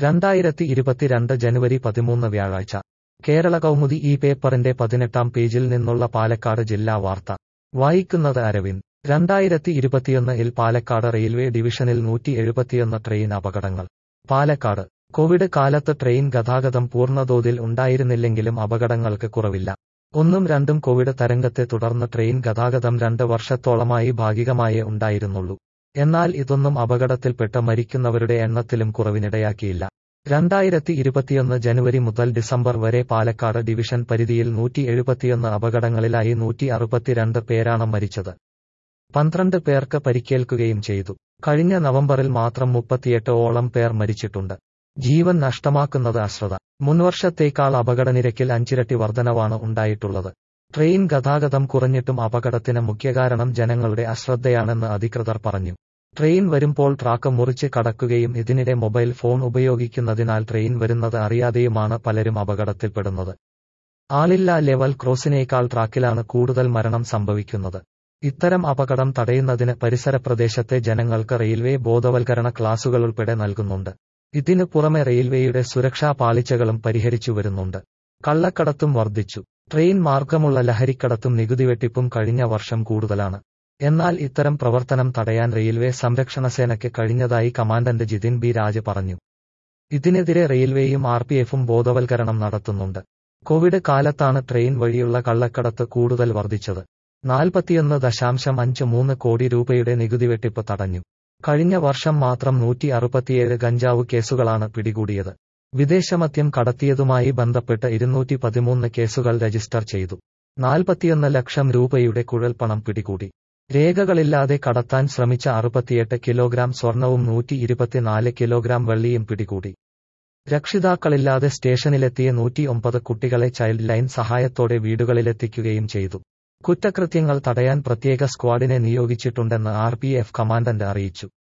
രണ്ടായിരത്തി ഇരുപത്തിരണ്ട് ജനുവരി പതിമൂന്ന് വ്യാഴാഴ്ച കേരള കൗമുദി ഈ പേപ്പറിന്റെ പതിനെട്ടാം പേജിൽ നിന്നുള്ള പാലക്കാട് ജില്ലാ വാർത്ത വായിക്കുന്നത് അരവിന്ദ് രണ്ടായിരത്തി ഇരുപത്തിയൊന്ന് ഇൽ പാലക്കാട് റെയിൽവേ ഡിവിഷനിൽ നൂറ്റി എഴുപത്തിയൊന്ന് ട്രെയിൻ അപകടങ്ങൾ പാലക്കാട് കോവിഡ് കാലത്ത് ട്രെയിൻ ഗതാഗതം പൂർണ്ണതോതിൽ ഉണ്ടായിരുന്നില്ലെങ്കിലും അപകടങ്ങൾക്ക് കുറവില്ല ഒന്നും രണ്ടും കോവിഡ് തരംഗത്തെ തുടർന്ന് ട്രെയിൻ ഗതാഗതം രണ്ട് വർഷത്തോളമായി ഭാഗികമായേ ഉണ്ടായിരുന്നുള്ളൂ എന്നാൽ ഇതൊന്നും അപകടത്തിൽപ്പെട്ട് മരിക്കുന്നവരുടെ എണ്ണത്തിലും കുറവിനിടയാക്കിയില്ല രണ്ടായിരത്തി ഇരുപത്തിയൊന്ന് ജനുവരി മുതൽ ഡിസംബർ വരെ പാലക്കാട് ഡിവിഷൻ പരിധിയിൽ നൂറ്റി എഴുപത്തിയൊന്ന് അപകടങ്ങളിലായി നൂറ്റി അറുപത്തിരണ്ട് പേരാണ് മരിച്ചത് പന്ത്രണ്ട് പേർക്ക് പരിക്കേൽക്കുകയും ചെയ്തു കഴിഞ്ഞ നവംബറിൽ മാത്രം മുപ്പത്തിയെട്ട് ഓളം പേർ മരിച്ചിട്ടുണ്ട് ജീവൻ നഷ്ടമാക്കുന്നത് അശ്രദ്ധ മുൻവർഷത്തേക്കാൾ അപകടനിരക്കിൽ അഞ്ചിരട്ടി വർധനവാണ് ഉണ്ടായിട്ടുള്ളത് ട്രെയിൻ ഗതാഗതം കുറഞ്ഞിട്ടും അപകടത്തിന് മുഖ്യകാരണം ജനങ്ങളുടെ അശ്രദ്ധയാണെന്ന് അധികൃതർ പറഞ്ഞു ട്രെയിൻ വരുമ്പോൾ ട്രാക്ക് മുറിച്ച് കടക്കുകയും ഇതിനിടെ മൊബൈൽ ഫോൺ ഉപയോഗിക്കുന്നതിനാൽ ട്രെയിൻ വരുന്നത് അറിയാതെയുമാണ് പലരും അപകടത്തിൽപ്പെടുന്നത് ആളില്ലാ ലെവൽ ക്രോസിനേക്കാൾ ട്രാക്കിലാണ് കൂടുതൽ മരണം സംഭവിക്കുന്നത് ഇത്തരം അപകടം തടയുന്നതിന് പരിസര പ്രദേശത്തെ ജനങ്ങൾക്ക് റെയിൽവേ ബോധവൽക്കരണ ക്ലാസുകൾ ഉൾപ്പെടെ നൽകുന്നുണ്ട് ഇതിനു പുറമെ റെയിൽവേയുടെ സുരക്ഷാ പാളിച്ചകളും പരിഹരിച്ചു വരുന്നുണ്ട് കള്ളക്കടത്തും വർദ്ധിച്ചു ട്രെയിൻ മാർഗമുള്ള ലഹരിക്കടത്തും നികുതി വെട്ടിപ്പും കഴിഞ്ഞ വർഷം കൂടുതലാണ് എന്നാൽ ഇത്തരം പ്രവർത്തനം തടയാൻ റെയിൽവേ സംരക്ഷണ സേനയ്ക്ക് കഴിഞ്ഞതായി കമാൻഡന്റ് ജിതിൻ ബി രാജ് പറഞ്ഞു ഇതിനെതിരെ റെയിൽവേയും ആർ പി എഫും ബോധവൽക്കരണം നടത്തുന്നുണ്ട് കോവിഡ് കാലത്താണ് ട്രെയിൻ വഴിയുള്ള കള്ളക്കടത്ത് കൂടുതൽ വർദ്ധിച്ചത് നാൽപ്പത്തിയൊന്ന് ദശാംശം അഞ്ച് മൂന്ന് കോടി രൂപയുടെ നികുതി വെട്ടിപ്പ് തടഞ്ഞു കഴിഞ്ഞ വർഷം മാത്രം നൂറ്റി അറുപത്തിയേഴ് ഗഞ്ചാവ് കേസുകളാണ് പിടികൂടിയത് വിദേശമദ്യം കടത്തിയതുമായി ബന്ധപ്പെട്ട് ഇരുന്നൂറ്റി പതിമൂന്ന് കേസുകൾ രജിസ്റ്റർ ചെയ്തു നാൽപ്പത്തിയൊന്ന് ലക്ഷം രൂപയുടെ കുഴൽപ്പണം പിടികൂടി രേഖകളില്ലാതെ കടത്താൻ ശ്രമിച്ച അറുപത്തിയെട്ട് കിലോഗ്രാം സ്വർണവും നൂറ്റി ഇരുപത്തിനാല് കിലോഗ്രാം വെള്ളിയും പിടികൂടി രക്ഷിതാക്കളില്ലാതെ സ്റ്റേഷനിലെത്തിയ നൂറ്റി ഒമ്പത് കുട്ടികളെ ചൈൽഡ് ലൈൻ സഹായത്തോടെ വീടുകളിലെത്തിക്കുകയും ചെയ്തു കുറ്റകൃത്യങ്ങൾ തടയാൻ പ്രത്യേക സ്ക്വാഡിനെ നിയോഗിച്ചിട്ടുണ്ടെന്ന് ആർ കമാൻഡന്റ് അറിയിച്ചു